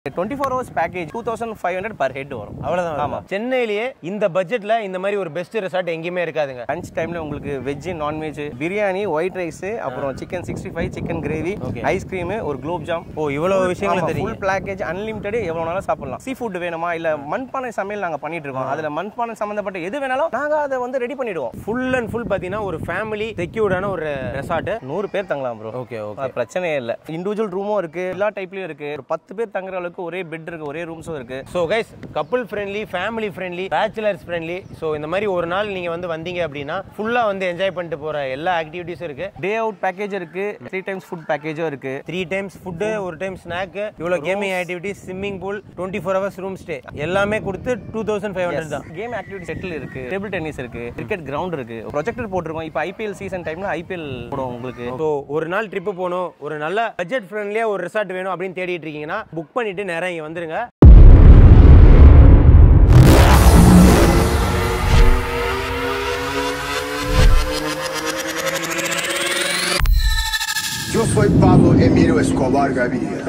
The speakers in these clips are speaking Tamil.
Twenty four hours package two thousand five hundred per head வரும் அவ்வளவுதான் ஆமா சென்னையிலேயே இந்த பட்ஜெட்ல இந்த மாதிரி ஒரு பெஸ்ட் ரெசார்ட் எங்கேயுமே இருக்காதுங்க லஞ்ச் டைம்ல உங்களுக்கு veg non veg biryani white rice அப்புறம் chicken sixty five chicken gravy Okay. Ice cream ஒரு குலோப் ஜாம் ஓ இவ்வளவு விஷயங்களும் தெரியும் ஃபுல் பேக்கேஜ் அன்லிமிட்டட் எவ்வளவு நாளும் சாப்பிடலாம் சீ ஃபுட் வேணுமா இல்ல மண்பானை சமையல் நாங்க பண்ணிட்டு இருக்கோம் அதுல மண்பானை சம்பந்தப்பட்ட எது வேணாலும் நாங்க அதை வந்து ரெடி பண்ணிடுவோம் ஃபுல் அண்ட் ஃபுல் பாத்தீங்கன்னா ஒரு ஃபேமிலி செக்யூர்டான ஒரு ரெசார்ட் நூறு பேர் தங்கலாம் ப்ரோ ஓகே ஓகே பிரச்சனையே இல்ல இண்டிவிஜுவல் ரூமும் இருக்கு எல்லா டைப்லயும் இருக்கு ஒரு பத்து பேர் தங்குற அளவுக்கு ஒரே பெட் இருக்கு ஒரே ரூம்ஸும் இருக்கு so guys couple friendly family friendly bachelors friendly so இந்த மாதிரி ஒரு நாள் நீங்க வந்து வந்தீங்க அப்படின்னா ஃபுல்லா வந்து என்ஜாய் பண்ணிட்டு போற எல்லா ஆக்டிவிட்டீஸும் இருக்கு டே அவுட் பேக்கேஜ் இருக்கு த்ரீ டைம்ஸ் ஃபுட் பேக்கேஜும் இருக்கு த்ரீ டைம்ஸ் ஃபுட்டு ஒரு டைம் ஸ்நாக்கு இவ்வளோ gaming activities swimming pool twenty four hours room stay எல்லாமே கொடுத்து டூ தௌசண்ட் ஃபைவ் ஹண்ட்ரட் தான் கேம் ஆக்டிவிட்டி செட்டில் இருக்கு டேபிள் டென்னிஸ் இருக்கு கிரிக்கெட் கிரவுண்ட் இருக்கு ப்ரொஜெக்டர் போட்டிருக்கோம் இப்போ ஐபிஎல் சீசன் டைம்ல ஐபிஎல் போடும் உங்களுக்கு ஸோ ஒரு நாள் ட்ரிப்பு போகணும் ஒரு நல்ல பட்ஜெட் ஃப்ரெண்ட்லியாக ஒரு ரிசார்ட் வேணும் அப்படின்னு தேடிட்டு இருக்கீங்கன்னா புக் பண்ணிட்டு நேரம் இங்கே வந்துருங்க Yo soy Pablo Emilio Escobar Gaviria.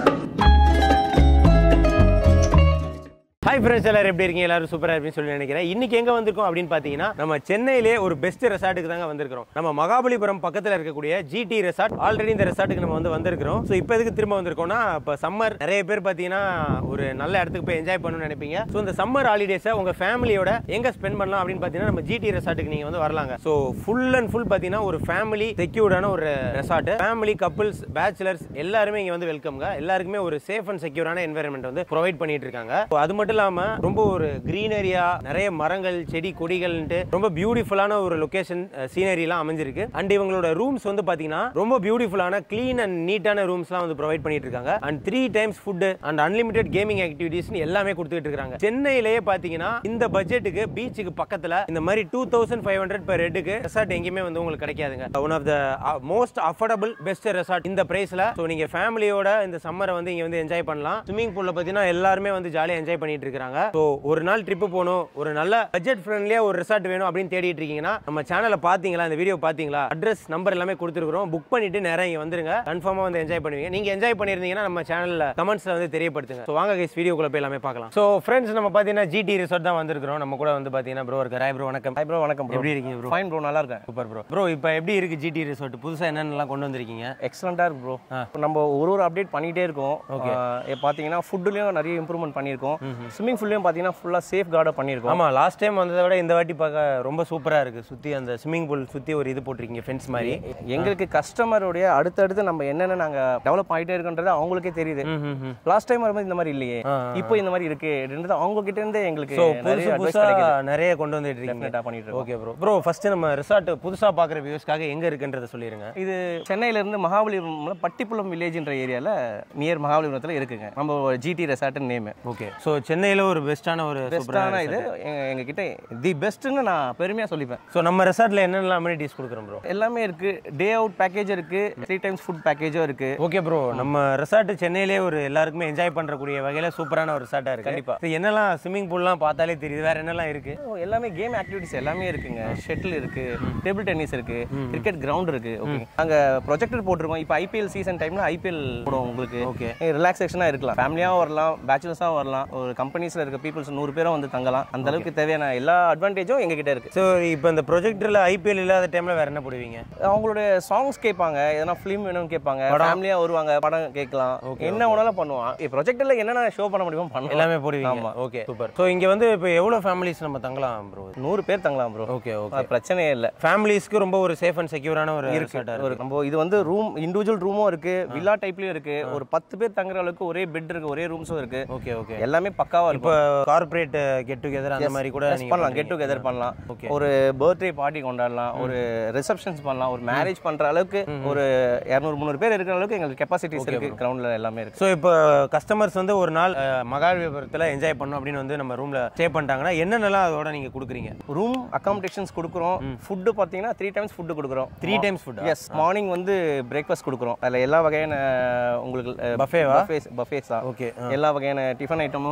Hi friends எல்லாரும் எப்படி இருக்கீங்க எல்லாரும் சூப்பராக இருப்பீங்கன்னு சொல்லி நினைக்கிறேன் இன்னைக்கு எங்க வந்திருக்கோம் அப்படின்னு பார்த்தீங்கன்னா நம்ம சென்னையிலே ஒரு பெஸ்ட் ரெசார்ட்டுக்கு தாங்க வந்திருக்கிறோம் நம்ம மகாபலிபுரம் பக்கத்தில் இருக்கக்கூடிய ஜிடி ரெசார்ட் ஆல்ரெடி இந்த ரெசார்ட்டுக்கு நம்ம வந்து வந்திருக்கிறோம் ஸோ இப்போ எதுக்கு திரும்ப வந்திருக்கோம்னா இப்போ சம்மர் நிறைய பேர் பார்த்தீங்கன்னா ஒரு நல்ல இடத்துக்கு போய் என்ஜாய் பண்ணணும்னு நினைப்பீங்க ஸோ இந்த சம்மர் ஹாலிடேஸை உங்க ஃபேமிலியோட எங்க ஸ்பெண்ட் பண்ணலாம் அப்படின்னு பார்த்தீங்கன்னா நம்ம ஜிடி ரெசார்ட்டுக்கு நீங்க வந்து வரலாங்க ஸோ ஃபுல் அண்ட் ஃபுல் பார்த்தீங்கன்னா ஒரு ஃபேமிலி செக்யூர்டான ஒரு ரெசார்ட் ஃபேமிலி கப்புள்ஸ் பேச்சுலர்ஸ் எல்லாருமே இங்க வந்து வெல்கம்ங்க எல்லாருக்குமே ஒரு சேஃப் அண்ட் செக்யூரான என்வரன்மெண்ட் வந்து ப்ரொவைட் பண்ணிட்டு இருக்காங்க So, அது மட்டும் இல்லாம ரொம்ப ஒரு கிரீனரியா நிறைய மரங்கள் செடி கொடிகள்ன்ட்டு ரொம்ப பியூட்டிஃபுல்லான ஒரு லொகேஷன் சீனரி எல்லாம் அமைஞ்சிருக்கு அண்ட் இவங்களோட ரூம்ஸ் வந்து பாத்தீங்கன்னா ரொம்ப பியூட்டிஃபுல்லான க்ளீன் அண்ட் நீட்டான ரூம்ஸ்லாம் வந்து ப்ரொவைட் பண்ணிட்டு இருக்காங்க and three times food and unlimited gaming activities எல்லாமே கொடுத்துட்டு இருக்காங்க சென்னையிலேயே பாத்தீங்கன்னா இந்த பட்ஜெட்டுக்கு பீச்சுக்கு பக்கத்துல இந்த மாதிரி two thousand five hundred per ஹெட்டுக்கு ரெசார்ட் எங்கேயுமே வந்து உங்களுக்கு கிடைக்காதுங்க one of the most affordable best resort இந்த பிரைஸ்ல ஸோ நீங்க ஃபேமிலியோட இந்த சம்மரை வந்து இங்க வந்து என்ஜாய் பண்ணலாம் ஸ்விமிங் பூல்ல பாத்தீங்கன்னா எல்லாருமே வந்து ஜாலியா என்ஜாய் பண்ணிட்டு இருக்காங்க ஸோ ஒரு நாள் ட்ரிப்பு போகணும் ஒரு நல்ல பட்ஜெட் ஃப்ரெண்ட்லியா ஒரு ரெசார்ட் வேணும் அப்படின்னு தேடிட்டு இருக்கீங்கன்னா நம்ம சேனலை பாத்தீங்களா இந்த வீடியோ பாத்தீங்களா அட்ரஸ் நம்பர் எல்லாமே கொடுத்துருக்கோம் புக் பண்ணிட்டு நேரம் இங்க வந்துருங்க கன்ஃபார்மா வந்து என்ஜாய் பண்ணுவீங்க நீங்க என்ஜாய் பண்ணிருந்தீங்கன்னா நம்ம சேனல்ல கமெண்ட்ஸ்ல வந்து தெரியப்படுத்துங்க ஸோ வாங்க கைஸ் வீடியோக்குள்ள போய் எல்லாமே பார்க்கலாம் ஸோ ஃப்ரெண்ட்ஸ் நம்ம பாத்தீங்கன்னா ஜிடி ரிசார்ட் தான் வந்திருக்கிறோம் நம்ம கூட வந்து பாத்தீங்கன்னா ப்ரோ இருக்காரு ப்ரோ வணக்கம் ஹாய் ப்ரோ வணக்கம் ப்ரோ எப்படி இருக்கீங்க ப்ரோ ஃபைன் ப்ரோ நல்லா இருக்கேன் சூப்பர் ப்ரோ ப்ரோ இப்போ எப்படி இருக்கு ஜிடி ரிசார்ட் புதுசா என்னென்னலாம் கொண்டு வந்திருக்கீங்க எக்ஸலண்டா இருக்கு ப்ரோ நம்ம ஒரு ஒரு அப்டேட் பண்ணிட்டே இருக்கோம் ஆஹ் பாத்தீங்கன்னா ஃபுட்லயும் நிறைய இம்ப்ரூவ்மெண்ட் பண்ணியிருக்கோம் ஸ்விமிங் ஃபுல்லையும் பாத்தீங்கன்னா ஃபுல்லா சேஃப் கார்டாக பண்ணியிருக்கோம் ஆமா லாஸ்ட் டைம் வந்ததை விட இந்த வாட்டி பார்க்க ரொம்ப சூப்பரா இருக்கு சுத்தி அந்த ஸ்விமிங் பூல் சுத்தி ஒரு இது போட்டிருக்கீங்க ஃபென்ஸ் மாதிரி எங்களுக்கு கஸ்டமருடைய அடுத்தடுத்து நம்ம என்னென்ன நாங்க டெவலப் ஆகிட்டே இருக்கோன்றது அவங்களுக்கே தெரியுது ம், ம், ம். லாஸ்ட் டைம் வரும்போது இந்த மாதிரி இல்லையே ஆ, இப்போ இந்த மாதிரி இருக்கு அப்படின்றது அவங்க கிட்ட இருந்தே எங்களுக்கு ஸோ நிறைய புதுசு அட்வைஸ் புதுசா கிடைக்குது நிறைய கொண்டு வந்துட்டு இருக்கீங்க டெஃபினட்டா பண்ணிட்டு இருக்கோம் ஓகே ப்ரோ ப்ரோ ஃபர்ஸ்ட் நம்ம ரிசார்ட் புதுசா பாக்குற வியூஸ்க்காக எங்க இருக்குன்றத சொல்லிருங்க இது சென்னையில இருந்து மகாபலிபுரம்ல பட்டிப்புலம் வில்லேஜ்ன்ற ஏரியால நியர் மகாபலிபுரத்துல இருக்குங்க நம்ம GT resort name okay so சென்னையில ஒரு பெஸ்டான ஒரு பெஸ்டான இது எங்க- எங்க கிட்ட தி பெஸ்ட்னு நான் பெருமையா சொல்லிப்பேன் ஸோ நம்ம ரெசார்ட்ல என்னென்ன அமெனிட்டிஸ் கொடுக்குறோம் ப்ரோ எல்லாமே இருக்கு டே அவுட் பேக்கேஜ் இருக்கு த்ரீ டைம்ஸ் ஃபுட் பேக்கேஜும் இருக்கு ஓகே ப்ரோ நம்ம ரெசார்ட் சென்னையிலே ஒரு எல்லாருக்குமே என்ஜாய் பண்றக்கூடிய வகையில சூப்பரான ஒரு ரெசார்ட்டா இருக்கு கண்டிப்பா. So, என்னெல்லாம் ஸ்விமிங் பூல்லாம் பார்த்தாலே தெரியுது வேற என்னெல்லாம் இருக்கு ஓ, எல்லாமே கேம் ஆக்டிவிட்டிஸ் எல்லாமே இருக்குங்க ஷட்டில் இருக்கு டேபிள் டென்னிஸ் இருக்கு கிரிக்கெட் கிரவுண்ட் இருக்கு ஓகே அங்க ப்ரொஜெக்டர் போட்டிருக்கோம் இப்போ ஐபிஎல் சீசன் டைம்ல ஐபிஎல் போடும் உங்களுக்கு ஓகே ரிலாக்ஸேஷனா இருக்கலாம் ஃபேமிலியாவும் வரலாம் பேச்சுலர்ஸாகவும் வரலாம் ஒரு கம்பெனிஸ்ல இருக்க பீப்புள்ஸ் நூறு பேரும் வந்து தங்கலாம் அந்த அளவுக்கு தேவையான எல்லா அட்வான்டேஜும் எங்க கிட்ட இருக்கு ஸோ இப்போ இந்த ப்ரொஜெக்டர்ல ஐபிஎல் இல்லாத டைம்ல வேற என்ன போடுவீங்க அவங்களுடைய சாங்ஸ் கேட்பாங்க எதனா ஃபிலிம் வேணும்னு கேட்பாங்க ஃபேமிலியா வருவாங்க படம் கேட்கலாம் என்ன வேணாலும் பண்ணுவான் ப்ரொஜெக்டர்ல என்னென்ன ஷோ பண்ண முடியுமோ பண்ணலாம் எல்லாமே போடுவீங்க ஆமா. ஓகே சூப்பர் ஸோ இங்க வந்து இப்போ எவ்வளவு ஃபேமிலிஸ் நம்ம தங்கலாம் ப்ரோ நூறு பேர் தங்கலாம் ப்ரோ ஓகே ஓகே பிரச்சனையே இல்லை ஃபேமிலிஸ்க்கு ரொம்ப ஒரு சேஃப் அண்ட் செக்யூரான ஒரு ரெசார்ட்டா ஒரு நம்ம இது வந்து ரூம் இண்டிவிஜுவல் ரூமும் இருக்கு வில்லா டைப்லயும் இருக்கு ஒரு பத்து பேர் தங்குற அளவுக்கு ஒரே பெட் இருக்கு ஒரே ரூம்ஸும் இருக்கு ஓகே ஓகே எல்லாமே பக்காவா இப்போ இருக்கும் கார்ப்பரேட் கெட் டுகெதர் அந்த மாதிரி கூட Yes, நீங்க பண்ணலாம் கெட் டுகெதர் பண்ணலாம் Okay. ஒரு பர்த்டே பார்ட்டி கொண்டாடலாம் ஒரு ரிசப்ஷன்ஸ் பண்ணலாம் ஒரு மேரேஜ் பண்ற அளவுக்கு ஒரு இரநூறு முந்நூறு பேர் இருக்கிற அளவுக்கு எங்களுக்கு கெப்பாசிட்டிஸ் இருக்கு கிரவுண்ட்ல எல்லாமே இருக்கு ஸோ இப்போ கஸ்டமர்ஸ் வந்து ஒரு நாள் அஹ், மகாபலிபுரத்தில் என்ஜாய் பண்ணணும் அப்படின்னு வந்து நம்ம ரூம்ல ஸ்டே பண்ணிட்டாங்கன்னா என்னென்னலாம் அதோட நீங்க கொடுக்குறீங்க ரூம் அகாமடேஷன்ஸ் கொடுக்குறோம் ஃபுட்டு பார்த்தீங்கன்னா த்ரீ டைம்ஸ் ஃபுட்டு கொடுக்குறோம் three times food yes morning வந்து பிரேக்ஃபாஸ்ட் கொடுக்குறோம் அதில் எல்லா வகையான உங்களுக்கு Buffet வா? பஃபேஸ் தான் ஓகே எல்லா வகையான டிஃபன் ஐட்டமும் இருக்கும்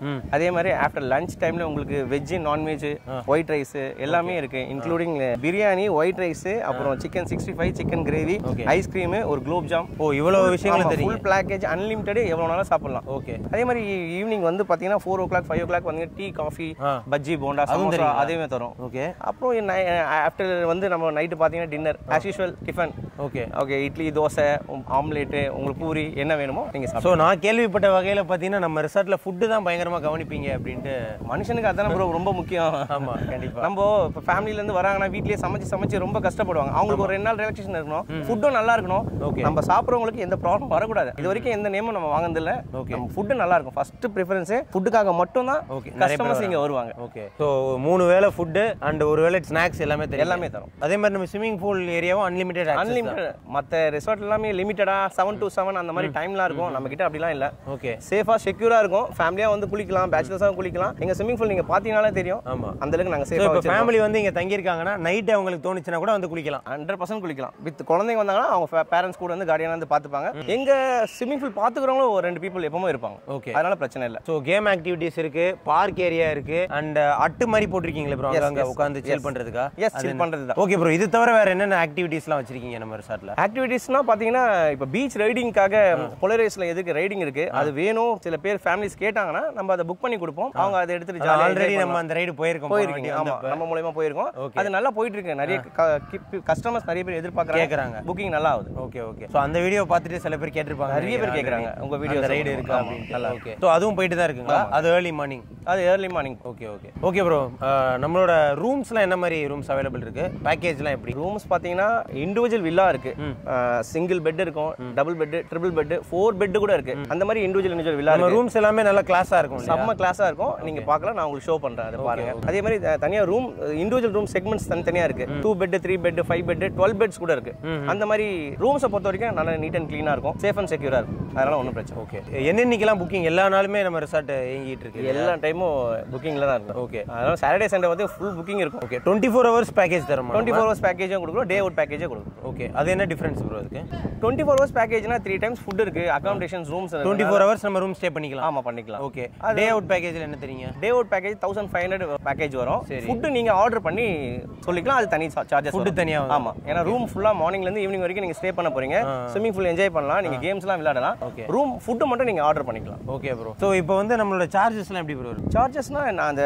அதே மாதிரி ஆஃப்டர் லஞ்ச் டைம்ல உங்களுக்கு வெஜ் நான்வெஜ் ஒயிட் ரைஸ் எல்லாமே இருக்கு இன்க்ளூடிங் பிரியாணி ஒயிட் ரைஸ் அப்புறம் chicken sixty five chicken gravy Okay. Ice cream ஒரு குலோப் ஜாம் ஓ இவ்வளவு விஷயங்களும் தெரியும் ஃபுல் பேக்கேஜ் அன்லிமிட்டட் எவ்வளவு நாளும் சாப்பிடலாம் ஓகே அதே மாதிரி ஈவினிங் வந்து பாத்தீங்கன்னா four o'clock five o'clock வந்து டீ காஃபி ஆ. பஜ்ஜி போண்டா சமோசா தெரியுங்களா? அதேமே தரும் ஓகே அப்புறம் ஆஃப்டர் வந்து நம்ம நைட்டு பார்த்தீங்கன்னா dinner as usual tiffin okay okay idli dosa omelette உங்களுக்கு பூரி என்ன வேணுமோ நீங்கள் ஸோ சாப்பிடுங்க நான் கேள்விப்பட்ட வகையில் பார்த்தீங்கன்னா நம்ம ரிசார்ட்டில் ஃபுட்டு தான் பயங்கரமாக கவனிப்பீங்க அப்படின்ட்டு மனுஷனுக்கு அதான ப்ரோ ரொம்ப முக்கியம் ஆமாம் கண்டிப்பாக நம்ம இப்போ ஃபேமிலிலேருந்து வராங்கன்னா வீட்லயே சமைச்சு சமைச்சு ரொம்ப கஷ்டப்படுவாங்க அவங்களுக்கு ஒரு ரெண்டு நாள் ரிலாக்ஸேஷன் இருக்கணும் ஃபுட்டும் நல்லா இருக்கணும் Okay. நம்ம சாப்பிட்றவங்களுக்கு எந்த ப்ராப்ளம் வரக்கூடாது இது வரைக்கும் எந்த நேமும் நம்ம வாங்கினதில்ல Okay. நம்ம ஃபுட்டு நல்லா இருக்கும் ஃபர்ஸ்ட் ப்ரிஃபரன்ஸே ஃபுட்டுக்காக மட்டும் தான் Okay. நிறைய பேர் கஸ்டமர்ஸ் இங்கே வருவாங்க ஓகே ஸோ மூணு வேளை ஃபுட்டு அண்ட் ஒரு வேளை ஸ்நாக்ஸ் எல்லாமே தெரியும் எல்லாமே தரும் அதே மாதிரி நம்ம ஸ்விமிங் பூல் ஏரியாவும் அன்லிமிட்டெட் அன்லிமிட்டட் மற்ற ரிசார்ட் எல்லாமே லிமிட்டடா செவன் டு செவன் அந்த மாதிரி டைம்லாம் இருக்கும் நம்ம கிட்ட அப்படிலாம் இல்லை ஓகே சேஃபா செக்யூரா இருக்கும் ஃபேமிலியா வந்து குளிக்கலாம் பேச்சுலர்ஸாக குளிக்கலாம் எங்க ஸ்விமிங் பூல் நீங்க பாத்தீங்கனாலே தெரியும் ஆமா. அந்த அளவுக்கு நாங்க ஸோ சேஃபா இப்போ வச்சிருக்கோம் ஃபேமிலி வந்து இங்கே தங்கியிருக்காங்கன்னா நைட்டு அவங்களுக்கு தோணுச்சுன்னா கூட வந்து குளிக்கலாம் ஹண்ட்ரட் பர்சன்ட் குளிக்கலாம் வித் குழந்தைங்க வந்தாங்கன்னா அவங்க பேரண்ட்ஸ் கூட வந்து கார்டியனா வந்து பாத்துப்பாங்க எங்க ஸ்விமிங் பூல் பாத்துக்கிறவங்களும் ஒரு ரெண்டு பீப்புள் எப்பவுமே இருப்பாங்க ஓகே அதனால பிரச்சனை இல்லை ஸோ கேம் ஆக்டிவிட்டீஸ் இருக்கு பார்க் ஏரியா இருக்கு அண்ட் அட்டு மாதிரி போட்டிருக்கீங்களே ப்ரோ Yes, அங்க yes, உட்காந்து yes. சில் பண்றதுக்கா எஸ் சில் பண்றது தான் ஓகே ப்ரோ இது தவிர வேற என்னென்ன ஆக்டிவிட்டீஸ்லாம் வச்சிருக்கீங்க நம்ம ரிசார்ட்ல ஆக்டிவிட்டீஸ்னா பாத்தீங்கன்னா இப்போ பீச் ரைடிங்காக பொலரைஸ்ல எதுக்கு ரைடிங் இருக்கு அது வேணும் சில பேர் ஃபேமிலிஸ் கேட்டாங்கன்னா நம்ம அதை புக் பண்ணி கொடுப்போம் அவங்க அதை எடுத்துட்டு ஜாலியாக ஆல்ரெடி நம்ம அந்த ரைடு போயிருக்கோம் போயிருக்கீங்க ஆமா நம்ம மூலயமா போயிருக்கோம் Okay. அது நல்லா போயிட்டு இருக்கு நிறைய கஸ்டமர்ஸ் நிறைய பேர் எதிர்பார்க்கறாங்க கேக்குறாங்க. புக்கிங் நல்லா ஆகுது ஓகே ஓகே ஸோ அந்த வீடியோ பார்த்துட்டு சில பேர் கேட்டிருப்பாங்க நிறைய பேர் கேக்குறாங்க உங்க வீடியோ அந்த ரைடு இருக்கு ஆமா, அப்படின்னு நல்லா ஓகே ஸோ அதுவும் போயிட்டு தான் இருக்குங்களா அது ஏர்லி மார்னிங் அது early morning okay okay okay bro நம்மளோட ரூம்ஸ்லாம் என்ன மாதிரி ரூம்ஸ் அவைலபிள் இருக்கு பேக்கேஜ்லாம் எப்படி ரூம்ஸ் பாத்தீங்கன்னா இண்டிவிஜுவல் வில்லா இருக்கு சிங்கிள் பெட் இருக்கும் double bed triple bed four bed கூட இருக்கு அந்த மாதிரி இண்டிவிஜுவல் இண்டிவிஜுவல் வில்லா நம்ம இருக்கு ரூம்ஸ் எல்லாமே நல்லா கிளாஸா இருக்கும் இல்லையா? செம்ம கிளாஸா இருக்கும் நீங்க பார்க்கலாம் நான் உங்களுக்கு ஷோ பண்றேன் அதை பாருங்க அதே மாதிரி த- தனியா ரூம் இண்டிவிஜுவல் ரூம் செக்மெண்ட்ஸ் தனித்தனியா இருக்கு two bed three bed five bed twelve beds கூட இருக்கு அந்த மாதிரி ரூம்ஸை பொறுத்த வரைக்கும் நல்லா நீட் அண்ட் க்ளீனா இருக்கும் சேஃப் அண்ட் செக்யூரா இருக்கும் அதனால ஒன்றும் பிரச்சனை ஓகே என்னென்னைக்கெல்லாம் புக்கிங் எல்லா நாளுமே நம்ம ரிசார்ட் இயங்கிட்டு இருக்கு எல்லா டைமும் புக்கிங்ல தான் இருக்கும் ஓகே அதனால சாட்டர்டே சண்டே வந்து ஃபுல் புக்கிங் இருக்கும் okay twenty four hours package தரமா டுவெண்ட்டி ஃபோர் ஹவர்ஸ் பேக்கேஜும் கொடுக்குறோம் டே அவுட் பேக்கேஜே கொடுக்குறோம் ஓகே அது என்ன டிஃபரன்ஸ் ப்ரோ அதுக்கு டுவெண்ட்டி ஃபோர் ஹவர்ஸ் பேக்கேஜ்னா த்ரீ டைம்ஸ் ஃபுட் இருக்கு accommodations rooms twenty four hours நம்ம ரூம் ஸ்டே பண்ணிக்கலாம் ஆமா பண்ணிக்கலாம் ஓகே டே அவுட் பேக்கேஜில் என்ன தெரியுங்க day out package thousand five hundred package வரும் சரி. ஃபுட்டு நீங்க ஆர்டர் பண்ணி சொல்லிக்கலாம் அது தனி சார்ஜஸ் ஃபுட்டு தனியா வரும். ஆமா ஏன்னா ரூம் ஃபுல்லா மார்னிங்ல இருந்து ஈவினிங் வரைக்கும் நீங்க ஸ்டே பண்ண போறீங்க ஸ்விமிங் பூல் என்ஜாய் பண்ணலாம் நீங்க கேம்ஸ்லாம் விளையாடலாம் Okay. ரூம் ஃபுட்டு மட்டும் நீங்க ஆர்டர் பண்ணிக்கலாம் ஓகே ப்ரோ ஸோ இப்போ வந்து நம்மளோட சார்ஜஸ்லாம் எப்படி ப்ரோ இருக்கு சார்ஜஸ்னா நான் அந்த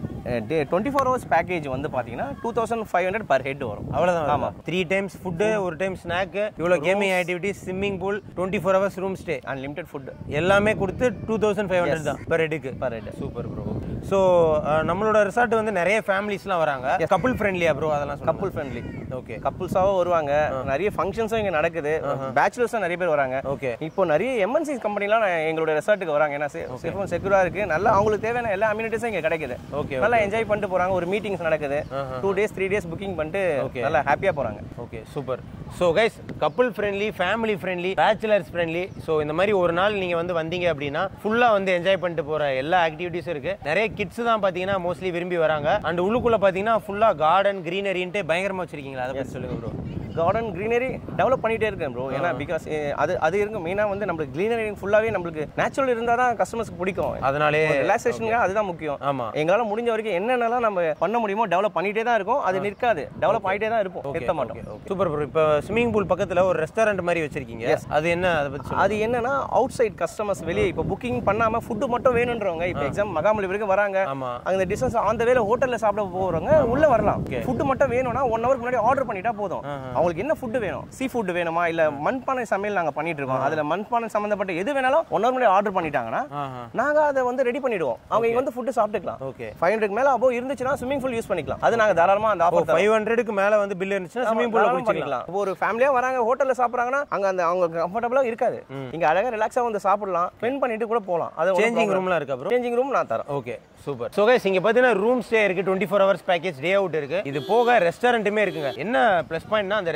day twenty four hours package வந்து பாத்தீங்கன்னா two thousand five hundred per head வரும் அவ்வளோதான் ஆமாம் த்ரீ டைம்ஸ் ஃபுட்டு ஒரு டைம் ஸ்நாக்கு இவ்வளோ gaming activities swimming pool twenty four hours room stay unlimited food எல்லாமே கொடுத்து டூ தௌசண்ட் ஃபைவ் ஹண்ட்ரட் தான் per ஹெட்டுக்கு per head. Super bro so நம்மளோட ரிசார்ட் வந்து நிறைய ஃபேமிலிஸ்லாம் வராங்க கப்புள் ஃப்ரெண்ட்லியா ப்ரோ அதெல்லாம் கப்புள் ஃப்ரெண்ட்லி ஓகே கப்புள்ஸாவும் வருவாங்க நிறைய ஃபங்க்ஷன்ஸும் இங்க நடக்குது பேச்சுலர்ஸும் நிறைய பேர் வராங்க ஓகே இப்போ நிறைய எம்என்சி கம்பெனிலாம் எங்களோட ரெசார்ட்டுக்கு வராங்க ஏன்னா சேஃபும் செக்யூரா இருக்கு நல்லா அவங்களுக்கு தேவையான எல்லா அம்யூனிட்டிஸும் இங்க கிடைக்குது ஓகே நல்லா என்ஜாய் பண்ணிட்டு போறாங்க ஒரு மீட்டிங்ஸ் நடக்குது two days three days booking பண்ணிட்டு நல்லா ஹாப்பியா போறாங்க okay super so guys couple friendly family friendly bachelors friendly so இந்த மாதிரி ஒரு நாள் நீங்கள் வந்து வந்தீங்க அப்படின்னா ஃபுல்லாக வந்து என்ஜாய் பண்ணிட்டு போகிற எல்லா ஆக்டிவிட்டீஸும் இருக்கு நிறைய கிட்ஸ் தான் பார்த்தீங்கன்னா மோஸ்ட்லி விரும்பி வராங்க அண்ட் உள்ளுக்குள்ளே பார்த்தீங்கன்னா ஃபுல்லாக கார்டன் க்ரீனரின்ட்டு பயங்கரமாக வச்சிருக்கீங்களா அதை பற்றி சொல்லுங்க ப்ரோ கார்டன் க்ரீனரி டெவலப் பண்ணிட்டே இருக்கேன் ப்ரோ ஏன்னா பிகாஸ் அது அது இருக்கு மெயினாக வந்து நம்மளுக்கு க்ரீனரி ஃபுல்லாகவே நம்மளுக்கு நேச்சுரல் இருந்தால் தான் கஸ்டமர்ஸ்க்கு பிடிக்கும் அதனாலே ரிலாக்ஸேஷனுக்கு அதுதான் முக்கியம் ஆமாம் எங்களால் முடிஞ்ச வரைக்கும் என்னென்னலாம் நம்ம பண்ண முடியுமோ டெவலப் பண்ணிட்டே தான் இருக்கும் அது நிற்காது டெவலப் ஆகிட்டே தான் இருப்போம் நிறுத்த மாட்டோம் சூப்பர் ப்ரோ இப்போ ஸ்விமிங் பூல் பக்கத்தில் ஒரு ரெஸ்டாரண்ட் மாதிரி வச்சிருக்கீங்க அது என்ன அதை பற்றி அது என்னன்னா அவுட் சைட் கஸ்டமர்ஸ் வெளியே இப்போ புக்கிங் பண்ணாம ஃபுட்டு மட்டும் வேணுன்றவங்க இப்போ எக்ஸாம் மகாமலிபுரம் வராங்க ஆமாம் அந்த டிஸ்டன்ஸ் அந்த வேலை ஹோட்டல்ல சாப்பிட போறவங்க உள்ள வரலாம் ஃபுட்டு மட்டும் வேணும்னா ஒன் ஹவருக்கு முன்னாடி ஆர்டர் பண்ணிட்டா போதும் அவங்களுக்கு என்ன ஃபுட்டு வேணும் சீ ஃபுட் வேணுமா இல்ல மண்பானை சமையல் நாங்க பண்ணிட்டு இருக்கோம் அதுல மண்பானை சம்பந்தப்பட்ட எது வேணாலும் ஒன் ஹவர் முன்னாடி ஆர்டர் பண்ணிட்டாங்கன்னா ஆஹா நாங்க அதை வந்து ரெடி பண்ணிடுவோம் அவங்க இங்க வந்து ஃபுட்டு சாப்பிட்டுக்கலாம் ஓகே ஃபைவ் ஹண்ட்ரட் மேல அபோ இருந்துச்சுன்னா ஸ்விமிங் பூல் யூஸ் பண்ணிக்கலாம் அது நாங்க தாராளமா அந்த ஆஃபர் ஃபைவ் ஹண்ட்ரடுக்கு மேலே வந்து பில் இருந்துச்சுன்னா ஸ்விமிங் பூலில் குளிச்சிக்கலாம் பண்ணிக்கலாம் இப்போ ஒரு ஃபேமிலியா வராங்க ஹோட்டல்ல சாப்பிடுறாங்கன்னா அங்க அந்த அவங்க கம்ஃபர்டபுளா இருக்காது இங்க அழகா ரிலாக்ஸா வந்து சாப்பிடலாம் ஸ்பெண்ட் பண்ணிட்டு கூட போலாம் அது சேஞ்சிங் ரூம்லாம் இருக்கா ப்ரோ சேஞ்சிங் ரூம் நான் தரேன் ஓகே சூப்பர் ஸோ கைஸ் இங்கே பார்த்தீங்கன்னா ரூம் ஸ்டே இருக்கு twenty four hours package day out இருக்கு இது போக ரெஸ்டாரண்ட்டுமே இருக்குங்க என்ன ப்ளஸ் பாயிண்ட்னா அந்த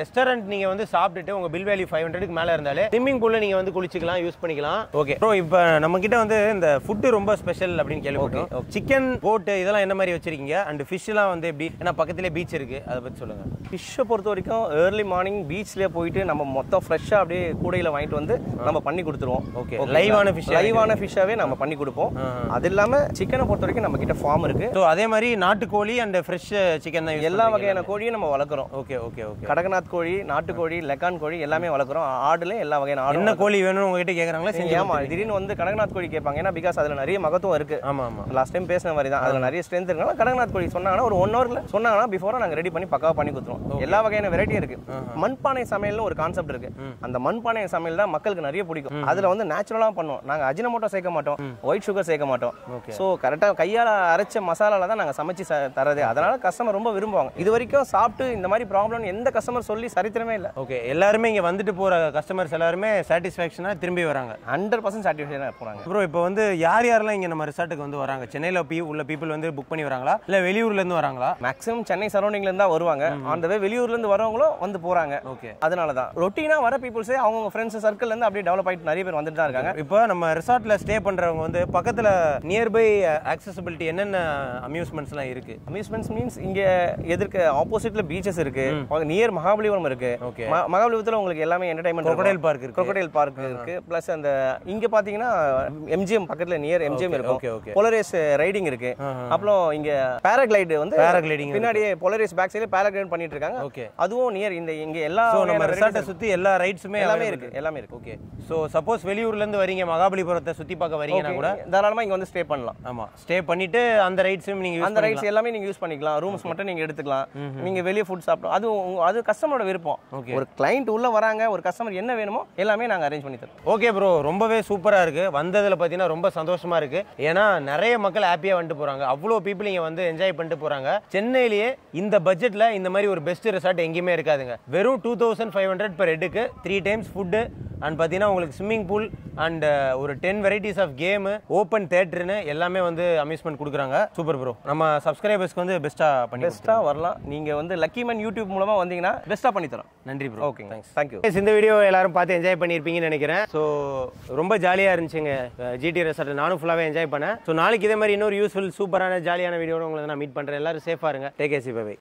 ரெஸ்டாரண்ட் நீங்க வந்து சாப்பிட்டுட்டு உங்க பில் வேல்யூ ஃபைவ் ஹண்ட்ரடுக்கு மேல இருந்தாலே ஸ்விம்மிங் பூல்ல நீங்க வந்து குளிச்சுக்கலாம் யூஸ் பண்ணிக்கலாம் ஓகே ப்ரோ இப்போ நம்ம கிட்ட வந்து இந்த ஃபுட்டு ரொம்ப ஸ்பெஷல் அப்படின்னு கேள்விப்பட்டோம் சிக்கன் போட்டு இதெல்லாம் என்ன மாதிரி வச்சிருக்கீங்க அண்ட் ஃபிஷ்லாம் வந்து எப்படி ஏன்னா பக்கத்துலேயே பீச் இருக்கு அதை பத்தி சொல்லுங்க ஃபிஷ்ஷை பொறுத்த வரைக்கும் ஏர்லி மார்னிங் பீச்லேயே போயிட்டு நம்ம மொத்தம் ஃப்ரெஷ்ஷாக அப்படியே கூடையில் வாங்கிட்டு வந்து நம்ம பண்ணி கொடுத்துருவோம் Okay. லைவான fish ஆ லைவான ஃபிஷ்ஷாகவே நம்ம பண்ணி கொடுப்போம் அது இல்லாமல் சிக்கனை பொறுத்த வரைக்கும் நம்ம கிட்ட ஃபார்ம் இருக்கு ஸோ அதே மாதிரி நாட்டுக்கோழி அண்ட் ஃப்ரெஷ் சிக்கன் தான் எல்லா வகையான கோழியும் நம்ம வளர்க்குறோம் ஓகே ஓகே ஓகே கடகநாத் கோழி நாட்டுக்கோழி லெக்கான் கோழி எல்லாமே வளர்க்குறோம் ஆடுலையும் எல்லா வகையான ஆடு என்ன கோழி வேணும்னு உங்ககிட்ட கேக்குறாங்களா செஞ்சு ஏமா திடீர்னு வந்து கடகநாத் கோழி கேட்பாங்க ஏன்னா பிகாஸ் அதுல நிறைய மகத்துவம் இருக்கு ஆமா ஆமா லாஸ்ட் டைம் பேசின மாதிரி தான் அதுல நிறைய ஸ்ட்ரென்த் இருக்கனால கடகநாத் கோழி சொன்னாங்கன்னா ஒரு ஒன் ஹவர்ல சொன்னாங்கன்னா பிஃபோரா நாங்க ரெடி பண்ணி பக்காவா பண்ணி கொடுத்துருவோம் எல்லா வகையான வெரைட்டி இருக்கு மண்பானை சமையல்னு ஒரு கான்செப்ட் இருக்கு அந்த மண்பானை சமையல் தான் மக்களுக்கு நிறைய பிடிக்கும் அதுல வந்து நேச்சுரலா பண்ணுவோம் நாங்க அஜினமோட்டோ சேர்க்க மாட்டோம் ஒயிட் சுகர் சேர்க்க மாட்டோம் ஸோ கரெக்டா கையால அரைச்ச மசாலால தான் நாங்க சமைச்சு ச- தரது அதனால கஸ்டமர் ரொம்ப விரும்புவாங்க இது வரைக்கும் சாப்பிட்டு இந்த மாதிரி ப்ராப்ளம் எந்த கஸ்டமர் சொல்லி சரித்திரமே இல்லை ஓகே எல்லாருமே இங்க வந்துட்டு போற கஸ்டமர்ஸ் எல்லாருமே சாட்டிஸ்ஃபேக்ஷனா திரும்பி வராங்க ஹண்ட்ரட் பர்சன்ட் சாட்டிஸ்ஃபேக்ஷனாக போறாங்க ப்ரோ இப்போ வந்து யார் யாரெல்லாம் இங்க நம்ம ரிசார்ட்டுக்கு வந்து வராங்க சென்னையில பீ உள்ள பீப்புள் வந்து புக் பண்ணி வராங்களா இல்ல வெளியூர்ல இருந்து வராங்களா மேக்ஸிமம் சென்னை சரௌண்டிங்ல இருந்தா வருவாங்க அந்த வே வெளியூர்ல இருந்து வரவங்களும் வந்து போறாங்க ஓகே அதனால தான் ரொட்டீனா வர பீப்புள்ஸே அவங்க ஃப்ரெண்ட்ஸ் சர்க்கிள்ல இருந்து அப்படியே டெவலப் ஆயிட்டு நிறைய பேர் வந்துட்டு தான் இருக்காங்க இப்போ நம்ம ரிசார்ட்ல ஸ்டே பண்றவங்க வந்து பக்கத்துல நியர்பை அக்சசபிலிட்டி என்னென்ன அம்யூஸ்மெண்ட்ஸ்லாம் இருக்கு அம்யூஸ்மெண்ட்ஸ் மீன்ஸ் இங்க எதிர்க்க ஆப்போசிட்ல பீச்சஸ் இருக்கு நியர் மகாபலிபுரம் இருக்கு Okay. ம- மகாபலிபுரத்துல உங்களுக்கு எல்லாமே என்டர்டைன்மெண்ட் Crocodile park இருக்கு. crocodile பார்க் இருக்கு பிளஸ் அந்த இங்க பாத்தீங்கன்னா எம்ஜிஎம் பக்கத்துல நியர் எம்ஜிஎம் okay, இருக்கும் okay. பொலரேஸ் ரைடிங் இருக்கு அப்புறம் இங்க பேராகிளைடு வந்து Paragliding இருக்கு. பின்னாடியே பொலரேஸ் பேக் சைடுல பேராகிளைட் பண்ணிட்டு இருக்காங்க ஓகே அதுவும் நியர் இந்த இங்க எல்லா ஸோ நம்ம வகையான ரிசார்ட்டை varieties சுத்தி எல்லா ரைட்ஸுமே எல்லாமே இருக்கு எல்லாமே இருக்கு ஓகே ஸோ சப்போஸ் வெளியூர்ல இருந்து வரீங்க மகாபலிபுரத்தை சுத்தி பார்க்க வரீங்கன்னா கூட தாராளமா இங்க வந்து ஸ்டே பண்ணலாம் ஆமா ஸ்டே பண்ணிட்டு அந்த ரைட்ஸும் நீங்க யூஸ் அந்த ரைட்ஸ் எல்லாமே நீங்க யூஸ் பண்ணிக்கலாம் ரூம்ஸ் மட்டும் நீங்க எடுத்துக்கலாம் நீங்க வெளியே ஃபுட் சாப்பிடும் அது உங்க- அது கஸ்டமரோட விருப்பம் Okay. ஒரு கிளைண்ட் உள்ள வராங்க ஒரு கஸ்டமர் என்ன வேணுமோ எல்லாமே நாங்க அரேஞ்ச் பண்ணி தரோம் ஓகே ப்ரோ ரொம்பவே சூப்பராக இருக்குது வந்ததில் பார்த்தீங்கன்னா ரொம்ப சந்தோஷமாக இருக்குது ஏன்னா நிறைய மக்கள் ஹாப்பியாக வந்துட்டு போகிறாங்க அவ்வளோ பீப்புள் இங்கே வந்து என்ஜாய் பண்ணிட்டு போகிறாங்க சென்னையிலேயே இந்த பட்ஜெட்டில் இந்த மாதிரி ஒரு பெஸ்ட் ரெசார்ட் எங்கேயுமே இருக்காதுங்க வெறும் two thousand five hundred per ஹெட்டுக்கு த்ரீ டைம்ஸ் ஃபுட்டு அண்ட் பார்த்தீங்கன்னா உங்களுக்கு ஸ்விம்மிங் பூல் அண்ட் ஒரு ten varieties of game open தேட்டர்னு எல்லாமே வந்து அம்யூஸ்மெண்ட் கொடுக்குறாங்க சூப்பர் ப்ரோ நம்ம சப்ஸ்கிரைபர்ஸ்க்கு வந்து பெஸ்ட்டாக பண்ணி பெஸ்ட்டா வரலாம் நீங்க வந்து லக்கி மேன் யூடியூப் மூலமா வந்தீங்கன்னா பெஸ்ட்டா பண்ணி தரோம் நன்றி ப்ரோ ஓகே தேங்க்யூ Guys, இந்த வீடியோ எல்லாரும் பார்த்து என்ஜாய் பண்ணியிருப்பீங்கன்னு நினைக்கிறேன் ஸோ ரொம்ப ஜாலியாக இருந்துச்சுங்க ஜிடி ரெசார்ட் நானும் ஃபுல்லாகவே என்ஜாய் பண்ணேன் ஸோ நாளைக்கு இதே மாதிரி இன்னொரு யூஸ்ஃபுல் சூப்பரான ஜாலியான வீடியோட உங்களை நான் மீட் பண்ணுறேன் எல்லாரும் சேஃபாக இருங்க டேக் ஏசி பை